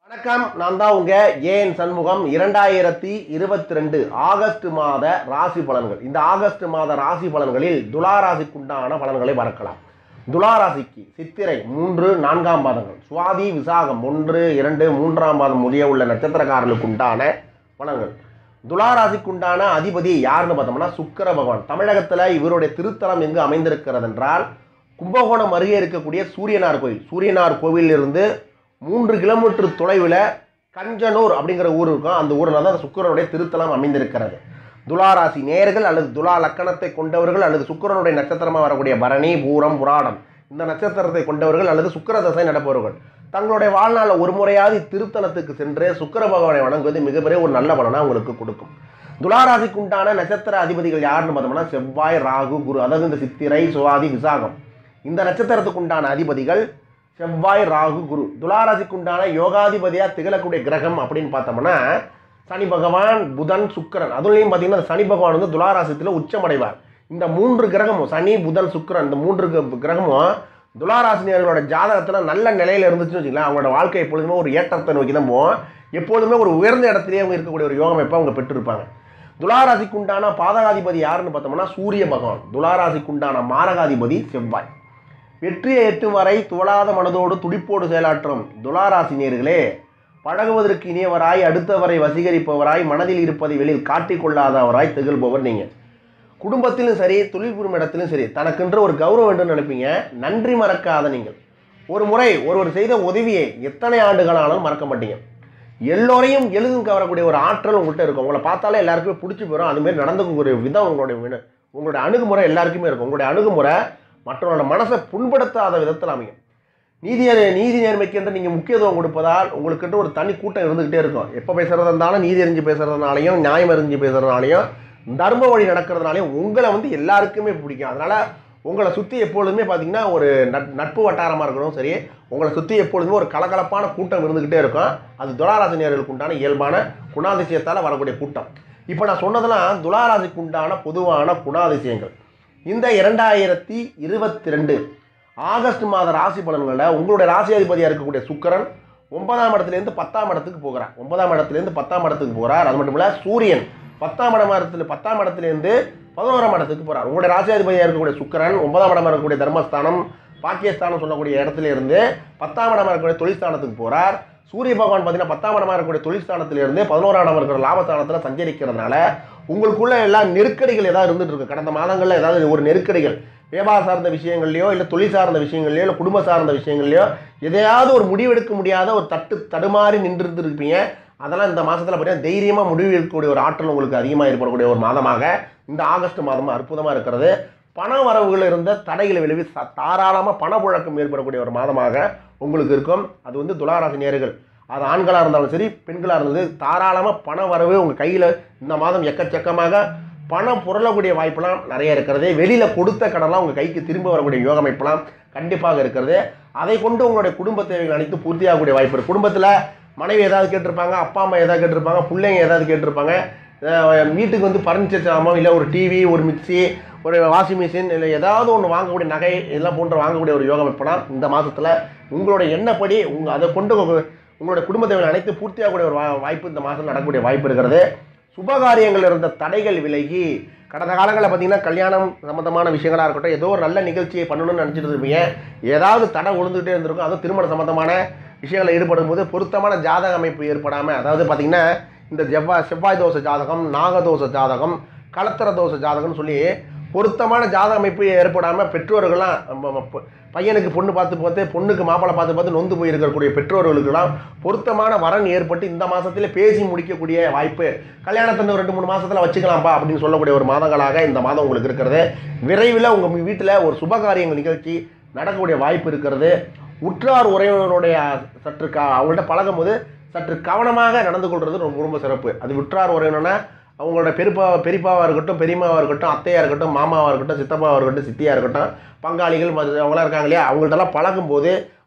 வணக்கம் நான் தான் உங்க ஏன் சண்முகம் இரண்டாயிரத்தி இருபத்தி ரெண்டு ஆகஸ்ட் மாத ராசி பலன்கள் இந்த ஆகஸ்ட் மாத ராசி பலன்களில் துலா ராசிக்குண்டான பலன்களை பார்க்கலாம் துலா ராசிக்கு சித்திரை மூன்று நான்காம் பாதங்கள் சுவாதி விசாகம் ஒன்று இரண்டு மூன்றாம் பாதம் முடிய உள்ள நட்சத்திரக்காரர்களுக்கு உண்டான பலன்கள் துலா ராசிக்குண்டான அதிபதி யாருன்னு பார்த்தோம்னா சுக்கிர பகவான் தமிழகத்தில் இவருடைய திருத்தலம் எங்கு அமைந்திருக்கிறது என்றால் கும்பகோணம் அருகே இருக்கக்கூடிய சூரியனார் கோயில் சூரியனார் கோவிலிருந்து மூன்று கிலோமீட்டர் தொலைவில் கஞ்சனூர் அப்படிங்கிற ஊர் இருக்கும் அந்த ஊரில் தான் அந்த சுக்கிரனுடைய திருத்தலம் அமைந்திருக்கிறது துலாராசி நேர்கள் அல்லது துலா லக்கணத்தை கொண்டவர்கள் அல்லது சுக்கிரனுடைய நட்சத்திரமாக வரக்கூடிய பரணி பூரம் புராடம் இந்த நட்சத்திரத்தை கொண்டவர்கள் அல்லது சுக்கிர தசை நடப்பவர்கள் தங்களுடைய வாழ்நாளில் ஒரு முறையாவது திருத்தலத்துக்கு சென்று சுக்கிர பகவானை வணங்குவது மிகப்பெரிய ஒரு நல்ல பலனாக உங்களுக்கு கொடுக்கும் துலாராசிக்கு உண்டான நட்சத்திர அதிபதிகள் யாருன்னு பார்த்தோம்னா செவ்வாய் ராகு குரு அதாவது இந்த சித்திரை சுவாதி விசாகம் இந்த நட்சத்திரத்துக்கு உண்டான அதிபதிகள் செவ்வாய் ராகு குரு துலாராசிக்கு உண்டான யோகாதிபதியாக திகழக்கூடிய கிரகம் அப்படின்னு பார்த்தோம்னா சனி பகவான் புதன் சுக்கிரன் அதுலேயும் பார்த்தீங்கன்னா சனி பகவான் வந்து துலாராசித்தில் உச்சமடைவார் இந்த மூன்று கிரகமும் சனி புதன் சுக்கிரன் இந்த மூன்று கிர- கிரகமும் துலாராசினியர்களோட ஜாதகத்தில் நல்ல நிலையில் இருந்துச்சுன்னு வச்சுக்கலாம் அவங்களோட வாழ்க்கை எப்பொழுதுமே ஒரு ஏற்றத்தை நோக்கி தான் போவோம் எப்பொழுதுமே ஒரு உயர்ந்த இடத்துலயே அவங்க இருக்கக்கூடிய ஒரு யோகம் எப்போ அவங்க பெற்றிருப்பாங்க துலாராசிக்கு உண்டான பாதகாதிபதி யாருன்னு பார்த்தோம்னா சூரிய பகவான் துலாராசிக்கு உண்டான மாரகாதிபதி செவ்வாய் வெற்றியை எட்டும் வரை துவளாத மனதோடு துடிப்போடு செயலாற்றும் துலாராசினியர்களே பழகுவதற்கு இனியவராய் அடுத்தவரை வசீகரிப்பவராய் மனதில் இருப்பதை வெளியில் காட்டிக்கொள்ளாதவராய் திகழ்பவர் நீங்கள் குடும்பத்திலும் சரி தொழில் புரியும் இடத்திலும் சரி தனக்கென்று ஒரு கௌரவம் வேண்டும் நினைப்பீங்க நன்றி மறக்காத நீங்கள் ஒரு முறை ஒருவர் செய்த உதவியை எத்தனை ஆண்டுகளானாலும் மறக்க மாட்டீங்க எல்லோரையும் எளிதும் கவரக்கூடிய ஒரு ஆற்றல் உங்கள்கிட்ட இருக்கும் உங்களை பார்த்தாலே எல்லாருக்குமே பிடிச்சி போயிடும் அதுமாரி நடந்துக்கக்கூடிய விதம் உங்களுடைய வின- உங்களுடைய அணுகுமுறை எல்லாருக்குமே இருக்கும் உங்களுடைய அணுகுமுறை மற்றவங்களோட மனசை புண்படுத்தாத விதத்தில் அமையும் நீதி நீதி நேர்மைக்கு என்று நீங்கள் முக்கியத்துவம் கொடுப்பதால் உங்களுக்கிட்ட ஒரு தனி கூட்டம் இருந்துக்கிட்டே இருக்கும் எப்போ பேசுகிறதா இருந்தாலும் நீதி அறிஞ்சு பேசுகிறதுனாலையும் நியாயம் அறிஞ்சு பேசுகிறதுனாலையும் தர்ம வழி நடக்கிறதுனாலையும் உங்களை வந்து எல்லாருக்குமே பிடிக்கும் அதனால் உங்களை சுற்றி எப்பொழுதுமே பார்த்தீங்கன்னா ஒரு நட் நட்பு வட்டாரமாக இருக்கணும் சரி உங்களை சுற்றி எப்பொழுதுமே ஒரு கலகலப்பான கூட்டம் இருந்துக்கிட்டே இருக்கும் அது துளாராசினியர்களுக்கு உண்டான இயல்பான குணாதிசயத்தால் வரக்கூடிய கூட்டம் இப்போ நான் சொன்னதெல்லாம் துளாராசிக்கு உண்டான பொதுவான குணாதிசயங்கள் இந்த இரண்டாயிரத்தி இருபத்தி ரெண்டு ஆகஸ்ட் மாத ராசி பலன்களில் உங்களுடைய ராசி அதிபதியாக இருக்கக்கூடிய சுக்கிரன் ஒன்பதாம் இடத்துலேருந்து பத்தாம் இடத்துக்கு போகிறார் ஒன்பதாம் இடத்துலேருந்து பத்தாம் இடத்துக்கு போகிறார் அது மட்டும் இல்லை சூரியன் பத்தாம் இடம் இடத்துல பத்தாம் இடத்துலேருந்து பதினோராம் இடத்துக்கு போகிறார் உங்களுடைய ராசி அதிபதியாக இருக்கக்கூடிய சுக்கிரன் ஒன்பதாம் இடமா இருக்கக்கூடிய தர்மஸ்தானம் பாக்கியஸ்தானம் சொல்லக்கூடிய இடத்துல இருந்து பத்தாம் இடமா இருக்கக்கூடிய தொழில்ஸ்தானத்துக்கு போகிறார் சூரிய பகவான் பார்த்தீங்கன்னா பத்தாம் இடமா இருக்கக்கூடிய தொழில்ஸ்தானத்திலிருந்து பதினோராம் இடம் இருக்கிற லாபஸ்தானத்தில் சஞ்சரிக்கிறதுனால உங்களுக்குள்ள எல்லா நெருக்கடிகள் ஏதாவது இருந்துட்டு இருக்கு கடந்த மாதங்களில் ஏதாவது ஒரு நெருக்கடிகள் வியாபாரம் சார்ந்த விஷயங்கள்லையோ இல்லை தொழில் சார்ந்த விஷயங்கள்லையோ இல்லை குடும்ப சார்ந்த விஷயங்கள்லையோ எதையாவது ஒரு முடிவெடுக்க முடியாத ஒரு தட்டு தடுமாறி நின்று இருப்பீங்க அதெல்லாம் இந்த மாதத்தில் பார்த்தீங்கன்னா தைரியமாக முடிவு எடுக்கக்கூடிய ஒரு ஆற்றல் உங்களுக்கு அதிகமாக ஏற்படக்கூடிய ஒரு மாதமாக இந்த ஆகஸ்ட் மாதம் அற்புதமாக இருக்கிறது பண வரவுகள் இருந்த தடைகளை விளைவி ச- தாராளமாக பணப்புழக்கம் ஏற்படக்கூடிய ஒரு மாதமாக உங்களுக்கு இருக்கும் அது வந்து துளாராசி நேர்கள் அது ஆண்களாக இருந்தாலும் சரி பெண்களாக இருந்தது தாராளமாக பண வரவு உங்கள் கையில் இந்த மாதம் எக்கச்சக்கமாக பணம் புரளக்கூடிய வாய்ப்பெல்லாம் நிறைய இருக்கிறது வெளியில் கொடுத்த கடன்லாம் உங்கள் கைக்கு திரும்ப வரக்கூடிய யோக அமைப்பெல்லாம் கண்டிப்பாக இருக்கிறது அதை கொண்டு உங்களுடைய குடும்ப தேவைகள் அனைத்து பூர்த்தியாகக்கூடிய வாய்ப்பு இருக்குது குடும்பத்தில் மனைவி ஏதாவது கேட்டிருப்பாங்க அப்பா அம்மா ஏதாவது கேட்டிருப்பாங்க பிள்ளைங்க ஏதாவது கேட்டிருப்பாங்க அஹ் வீட்டுக்கு வந்து ஃபர்னிச்சர் சாமான் இல்லை ஒரு டிவி ஒரு மிக்ஸி ஒரு வாஷிங் மிஷின் இல்லை ஏதாவது ஒன்று வாங்கக்கூடிய நகை இதெல்லாம் போன்ற வாங்கக்கூடிய ஒரு யோகம் இப்போலாம் இந்த மாதத்தில் உங்களோட எண்ணப்படி உங்கள் அதை கொண்டு உங்க- உங்களுடைய குடும்ப தேவைகள் அனைத்து பூர்த்தியாகக்கூடிய ஒரு வா- வாய்ப்பு இந்த மாதம் நடக்கக்கூடிய வாய்ப்பு இருக்கிறது சுபகாரியங்கள் இருந்த தடைகள் விலகி கடந்த காலங்களில் பார்த்தீங்கன்னா கல்யாணம் சம்மந்தமான விஷயங்களாக இருக்கட்டும் ஏதோ ஒரு நல்ல நிகழ்ச்சியை பண்ணணும்னு நினச்சிட்டு இருப்பீங்க ஏதாவது தடை விழுந்துகிட்டே இருந்திருக்கும் அதுவும் திருமண சம்மந்தமான விஷயங்களில் ஈடுபடும் போது பொருத்தமான ஜாதக அமைப்பு ஏற்படாமல் அதாவது பார்த்தீங்கன்னா இந்த செவ்வாய் செவ்வாய் தோசை ஜாதகம் நாகதோஷ ஜாதகம் கலத்திர தோஷ ஜாதகம்னு சொல்லி பொருத்தமான ஜாதக அமைப்பு ஏற்படாமல் பெற்றோர்கள்லாம் நம்ம- நம்ம பொ- பையனுக்கு பொண்ணு பார்த்து பார்த்து பொண்ணுக்கு மாப்பிள்ளை பார்த்து பார்த்து நொந்து போயிருக்கக்கூடிய பெற்றோர்களுக்கெல்லாம் பொருத்தமான வரன் ஏற்பட்டு இந்த மாசத்துல பேசி முடிக்கக்கூடிய வாய்ப்பு கல்யாணத்தை இன்னும் ரெண்டு மூணு மாசத்துல வச்சுக்கலாம்ப்பா அப்படின்னு சொல்லக்கூடிய ஒரு மாதங்களாக இந்த மாதம் உங்களுக்கு இருக்கிறது விரைவில் உங்கள் வீட்டில் ஒரு சுபகாரியங்கள் நிகழ்ச்சி நடக்கக்கூடிய வாய்ப்பு இருக்கிறது உற்றார் உறவினருடைய சற்று க அவங்கள்ட்ட பழகும் போது சற்று கவனமாக நடந்து கொள்வது ரொம்ப ரொம்ப சிறப்பு அது உற்றார் உறவினர்னா அவங்களோட பெரியப்பா பெரியப்பாவாக இருக்கட்டும் பெரியம்மாவாக இருக்கட்டும் அத்தையாக இருக்கட்டும் மாமாவாக இருக்கட்டும் சித்தப்பாவாக இருக்கட்டும் சித்தியாக இருக்கட்டும் பங்காளிகள் மது அவங்களாம் இருக்காங்க இல்லையா அவங்கள்ட்டலாம் பழகும்போது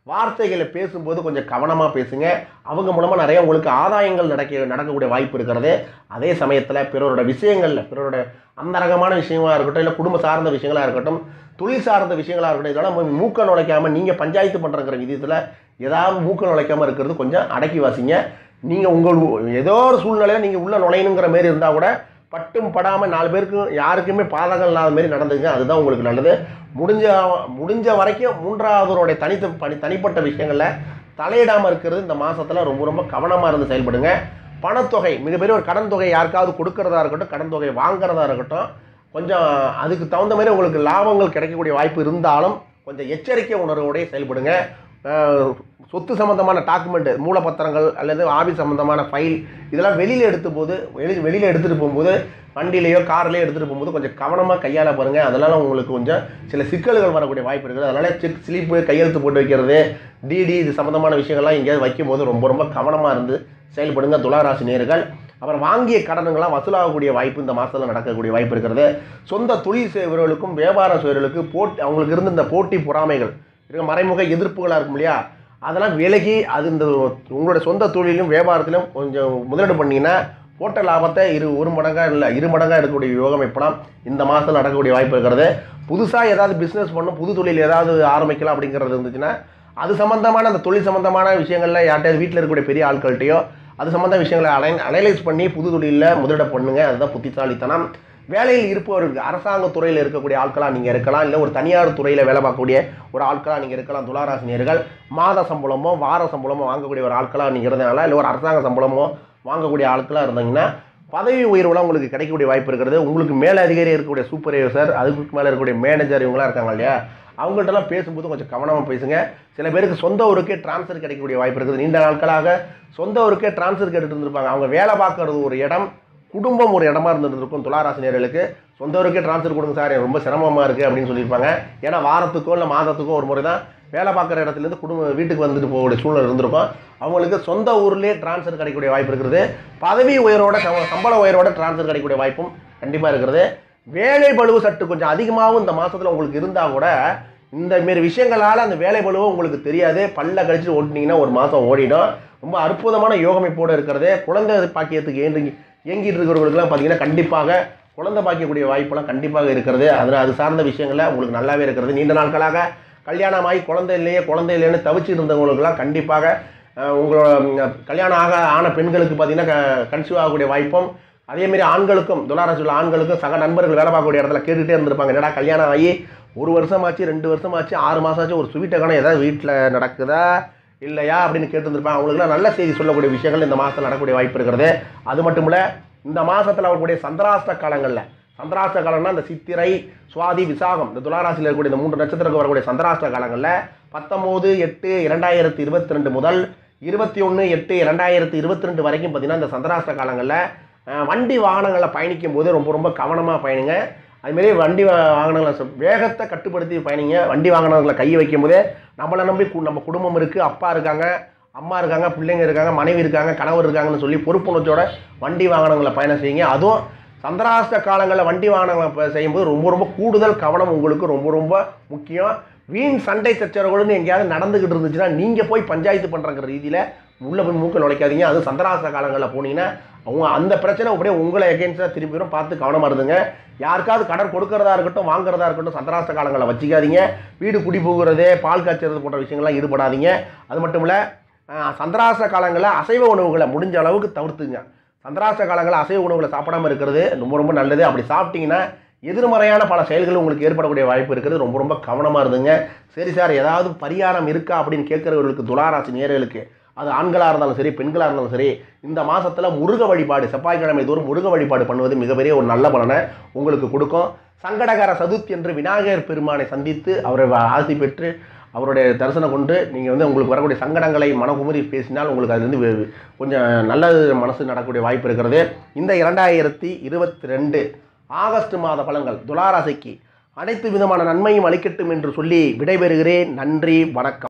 வார்த்தைகளை பேசும்போது கொஞ்சம் கவனமாக பேசுங்க அவங்க மூலமாக நிறைய உங்களுக்கு ஆதாயங்கள் நடக்க நடக்கக்கூடிய வாய்ப்பு இருக்கிறது அதே சமயத்தில் பிறரோட விஷயங்களில் பிறரோட அந்தரங்கமான விஷயமா இருக்கட்டும் இல்லை குடும்ப சார்ந்த விஷயங்களா இருக்கட்டும் தொழில் சார்ந்த விஷயங்களா இருக்கட்டும் இதெல்லாம் மூக்க நுழைக்காமல் நீங்கள் பஞ்சாயத்து பண்ணுறங்கிற விதத்தில் ஏதாவது மூக்க நுழைக்காமல் இருக்கிறது கொஞ்சம் அடக்கி வாசிங்க நீங்கள் உங்கள் ஏதோ ஒரு சூழ்நிலையில் நீங்கள் உள்ளே நுழையணுங்கிற மாரி இருந்தால் கூட பட்டும் படாமல் நாலு பேருக்கும் யாருக்குமே பாதகம் இல்லாத மாரி நடந்துங்க அதுதான் உங்களுக்கு நல்லது முடிஞ்ச முடிஞ்ச வரைக்கும் மூன்றாவதோடைய தனித்த பணி தனிப்பட்ட விஷயங்களில் தலையிடாமல் இருக்கிறது இந்த மாதத்தில் ரொம்ப ரொம்ப கவனமாக இருந்து செயல்படுங்க பணத்தொகை மிகப்பெரிய ஒரு கடன் தொகை யாருக்காவது கொடுக்கறதா இருக்கட்டும் கடன் தொகை வாங்குறதா இருக்கட்டும் கொஞ்சம் அதுக்கு தகுந்த மாதிரி உங்களுக்கு லாபங்கள் கிடைக்கக்கூடிய வாய்ப்பு இருந்தாலும் கொஞ்சம் எச்சரிக்கை உணர்வோடய செயல்படுங்க அஹ், சொத்து சம்மந்தமான டாக்குமெண்ட் மூலப்பத்திரங்கள் அல்லது ஆஃபீஸ் சம்மந்தமான ஃபைல் இதெல்லாம் வெளியில் எடுத்து போது வெளி வெளியில் எடுத்துகிட்டு போகும்போது வண்டியிலையோ கார்லேயோ எடுத்துகிட்டு போகும்போது கொஞ்சம் கவனமாக கையாள பாருங்கள் அதனால உங்களுக்கு கொஞ்சம் சில சிக்கல்கள் வரக்கூடிய வாய்ப்பு இருக்குது அதனால் செக் ஸ்லிப்பு கையெழுத்து போட்டு வைக்கிறது டிடி இது சம்மந்தமான விஷயங்கள்லாம் எங்கேயாவது வைக்கும்போது ரொம்ப ரொம்ப கவனமாக இருந்து செயல்படுங்க துளாராசி நேர்கள் அப்புறம் வாங்கிய கடனுங்களாம் வசூலாகக்கூடிய வாய்ப்பு இந்த மாதத்தில் நடக்கக்கூடிய வாய்ப்பு இருக்கிறது சொந்த தொழில் செய்பவர்களுக்கும் வியாபாரம் செய்வர்களுக்கு போட்டி அவங்களுக்கு இருந்த இந்த போட்டி பொறாமைகள் இருக்க மறைமுக எதிர்ப்புகளாக இருக்கும் இல்லையா அதெல்லாம் விலகி அது இந்த உங்களோட சொந்த தொழிலும் வியாபாரத்திலும் கொஞ்சம் முதலீடு பண்ணீங்கன்னா போட்ட லாபத்தை இரு ஒரு மடங்காக இல்லை இரு மடங்காக எடுக்கக்கூடிய யோகம் எப்பலாம் இந்த மாதத்தில் நடக்கக்கூடிய வாய்ப்பு இருக்கிறது புதுசாக ஏதாவது பிஸ்னஸ் பண்ணணும் புது தொழில் ஏதாவது ஆரம்பிக்கலாம் அப்படிங்கிறது இருந்துச்சுன்னா அது சம்மந்தமான அந்த தொழில் சம்மந்தமான விஷயங்களில் யார்கிட்டயாவது வீட்டில் இருக்கக்கூடிய பெரிய ஆட்கள்கிட்டயோ அது சம்மந்த விஷயங்களை அலை அனலைஸ் பண்ணி புது தொழிலில் முதலீடு பண்ணுங்க அதுதான் புத்திசாலித்தனம் வேலையில் இருப்பவர்களுக்கு அரசாங்க துறையில் இருக்கக்கூடிய ஆட்களாக நீங்கள் இருக்கலாம் இல்லை ஒரு தனியார் துறையில் வேலை பார்க்கக்கூடிய ஒரு ஆட்களாக நீங்கள் இருக்கலாம் துளாராசினியர்கள் மாத சம்பளமோ வார சம்பளமோ வாங்கக்கூடிய ஒரு ஆட்களாக நீங்கள் இருந்தனால இல்லை ஒரு அரசாங்க சம்பளமோ வாங்கக்கூடிய ஆட்களாக இருந்தீங்கன்னா பதவி உயர்வுலாம் உங்களுக்கு கிடைக்கக்கூடிய வாய்ப்பு இருக்கிறது உங்களுக்கு மேலே அதிகாரி இருக்கக்கூடிய சூப்பர்வைசர் அதுக்கு மேலே இருக்கக்கூடிய மேனேஜர் இவங்களாம் இருக்காங்க இல்லையா அவங்கள்ட்டலாம் பேசும்போது கொஞ்சம் கவனமாக பேசுங்க சில பேருக்கு சொந்த ஊருக்கே ட்ரான்ஸ்ஃபர் கிடைக்கக்கூடிய வாய்ப்பு இருக்குது நீண்ட நாட்களாக சொந்த ஊருக்கே ட்ரான்ஸ்ஃபர் கேட்டுட்டு இருந்திருப்பாங்க அவங்க வேலை பார்க்கறது ஒரு இடம் குடும்பம் ஒரு இடமா இருந்திருக்கும் துளாராசினியர்களுக்கு சொந்த ஊருக்கே ட்ரான்ஸ்ஃபர் கொடுங்க சார் எனக்கு ரொம்ப சிரமமாக இருக்குது அப்படின்னு சொல்லியிருப்பாங்க ஏன்னா வாரத்துக்கோ இல்லை மாதத்துக்கோ ஒரு முறை தான் வேலை பார்க்குற இடத்துலேருந்து குடும்ப வீட்டுக்கு வந்துட்டு போகக்கூடிய சூழ்நிலை இருந்திருக்கும் அவங்களுக்கு சொந்த ஊர்லேயே ட்ரான்ஸ்ஃபர் கிடைக்கக்கூடிய வாய்ப்பு இருக்கிறது பதவி உயரோட சம்ப- சம்பள உயரோட ட்ரான்ஸ்ஃபர் கிடைக்கக்கூடிய வாய்ப்பும் கண்டிப்பாக இருக்கிறது வேலை பளுவு சற்று கொஞ்சம் அதிகமாகவும் இந்த மாதத்தில் உங்களுக்கு இருந்தால் கூட இந்த மாரி விஷயங்களால் அந்த வேலை பளுவும் உங்களுக்கு தெரியாது பல்ல கழிச்சு ஓட்டினீங்கன்னா ஒரு மாதம் ஓடிடும் ரொம்ப அற்புதமான யோகமைப்போடு இருக்கிறது குழந்தை பாக்கியத்துக்கு ஏங்கி இயங்கிட்டு இருக்கிறவங்களுக்குலாம் பார்த்தீங்கன்னா கண்டிப்பாக குழந்தை பாக்கியக்கூடிய வாய்ப்பெல்லாம் கண்டிப்பாக இருக்கிறது அதில் அது சார்ந்த விஷயங்களில் உங்களுக்கு நல்லாவே இருக்கிறது நீண்ட நாட்களாக கல்யாணமாகி குழந்தை இல்லையே குழந்தை இல்லைன்னு தவிச்சிட்டு இருந்தவங்களுக்குலாம் கண்டிப்பாக அஹ், உங்களோட ம், கல்யாணம் ஆக ஆன பெண்களுக்கு பார்த்தீங்கன்னா கன்சீவ் ஆகக்கூடிய வாய்ப்பும் அதேமாரி ஆண்களுக்கும் துளாராசி உள்ள ஆண்களுக்கும் சக நண்பர்கள் வேலை பார்க்கக்கூடிய இடத்துல கேட்டுகிட்டே இருந்திருப்பாங்க என்னடா கல்யாணம் ஆகி ஒரு வருஷமாச்சு ரெண்டு வருஷமாச்சு ஆறு மாதம் ஆச்சு ஒரு ஸ்வீட்டை காண ஏதாவது வீட்டில் நடக்குதா இல்லையா அப்படின்னு கேட்டுருந்துருப்பாங்க அவங்களுக்குலாம் நல்ல செய்தி சொல்லக்கூடிய விஷயங்கள் இந்த மாதத்தில் நடக்கக்கூடிய வாய்ப்பு இருக்கிறது அது மட்டும் இல்லை இந்த மாதத்தில் வரக்கூடிய சந்திராஷ்ட காலங்களில் சந்திராஷ்ட காலம்னா இந்த சித்திரை சுவாதி விசாகம் இந்த துளாராசியில் இருக்கக்கூடிய இந்த மூன்று நட்சத்திரத்துக்கு வரக்கூடிய சந்திராஷ்ட காலங்களில் பத்தொம்போது எட்டு இரண்டாயிரத்தி இருபத்தி ரெண்டு முதல் இருபத்தி ஒன்று எட்டு இரண்டாயிரத்தி இருபத்தி ரெண்டு வரைக்கும் பார்த்தீங்கன்னா இந்த சந்திராஷ்ட காலங்களில் அஹ், வண்டி வாகனங்களில் பயணிக்கும் போது ரொம்ப ரொம்ப கவனமாக பயணிங்க அதுமாரி வண்டி வா- வாகனங்களை ச- வேகத்தை கட்டுப்படுத்தி பயணிங்க வண்டி வாகனங்களை கை வைக்கும் போதே நம்மளை நம்பி கு- நம்ம குடும்பம் இருக்குது அப்பா இருக்காங்க அம்மா இருக்காங்க பிள்ளைங்க இருக்காங்க மனைவி இருக்காங்க கணவர் இருக்காங்கன்னு சொல்லி பொறுப்புணர்ச்சியோட வண்டி வாகனங்களை பயணம் செய்யுங்க அதுவும் சந்திராஷ்ட காலங்களில் வண்டி வாகனங்களை ப- செய்யும்போது ரொம்ப ரொம்ப கூடுதல் கவனம் உங்களுக்கு ரொம்ப ரொம்ப முக்கியம் வீண் சண்டை சச்சரவுகள்னு எங்கேயாவது நடந்துக்கிட்டு இருந்துச்சுன்னா நீங்கள் போய் பஞ்சாயத்து பண்ணுறங்கிற ரீதியில் உள்ளே போய் மூக்க நுழைக்காதீங்க அதுவும் சந்திராஷ்ட காலங்களில் போனீங்கன்னா அவங்க அந்த பிரச்சனை அப்படியே உங்களை எகென்ஸ்டாக திரும்பிடும் பார்த்து கவனமாக இருந்துங்க யாருக்காவது கடன் கொடுக்கறதா இருக்கட்டும் வாங்குறதா இருக்கட்டும் சந்திராஷ்ட காலங்களை வச்சுக்காதீங்க வீடு குடி போகிறது பால் காய்ச்சறது போன்ற விஷயங்கள்லாம் ஈடுபடாதீங்க அது மட்டும் இல்லை சந்திராஷ்ட காலங்களில் அசைவ உணவுகளை முடிஞ்ச அளவுக்கு தவிர்த்துங்க சந்திராஷ்ட காலங்களில் அசைவ உணவுகளை சாப்பிடாம இருக்கிறது ரொம்ப ரொம்ப நல்லது அப்படி சாப்பிட்டீங்கன்னா எதிர்மறையான பல செயல்கள் உங்களுக்கு ஏற்படக்கூடிய வாய்ப்பு இருக்குது ரொம்ப ரொம்ப கவனமாக இருந்துங்க சரி சார் ஏதாவது பரிகாரம் இருக்கா அப்படின்னு கேட்குறவர்களுக்கு துளாராசி நேர்களுக்கு அது ஆண்களாக இருந்தாலும் சரி பெண்களாக இருந்தாலும் சரி இந்த மாதத்தில் முருக வழிபாடு செவ்வாய்க்கிழமை தோறும் முருக வழிபாடு பண்ணுவது மிகப்பெரிய ஒரு நல்ல பலனை உங்களுக்கு கொடுக்கும் சங்கடகர சதுர்த்தி என்று விநாயகர் பெருமானை சந்தித்து அவரை வ- ஆசி பெற்று அவருடைய தரிசனம் கொண்டு நீங்கள் வந்து உங்களுக்கு வரக்கூடிய சங்கடங்களை மனகுமுறி பேசினால் உங்களுக்கு அதுலேருந்து வெ- கொஞ்சம் நல்லது மனசு நடக்கக்கூடிய வாய்ப்பு இருக்கிறது இந்த இரண்டாயிரத்தி இருபத்தி ரெண்டு ஆகஸ்ட் மாத பலன்கள் துளாராசிக்கு அனைத்து விதமான நன்மையும் அளிக்கட்டும் என்று சொல்லி விடைபெறுகிறேன் நன்றி வணக்கம்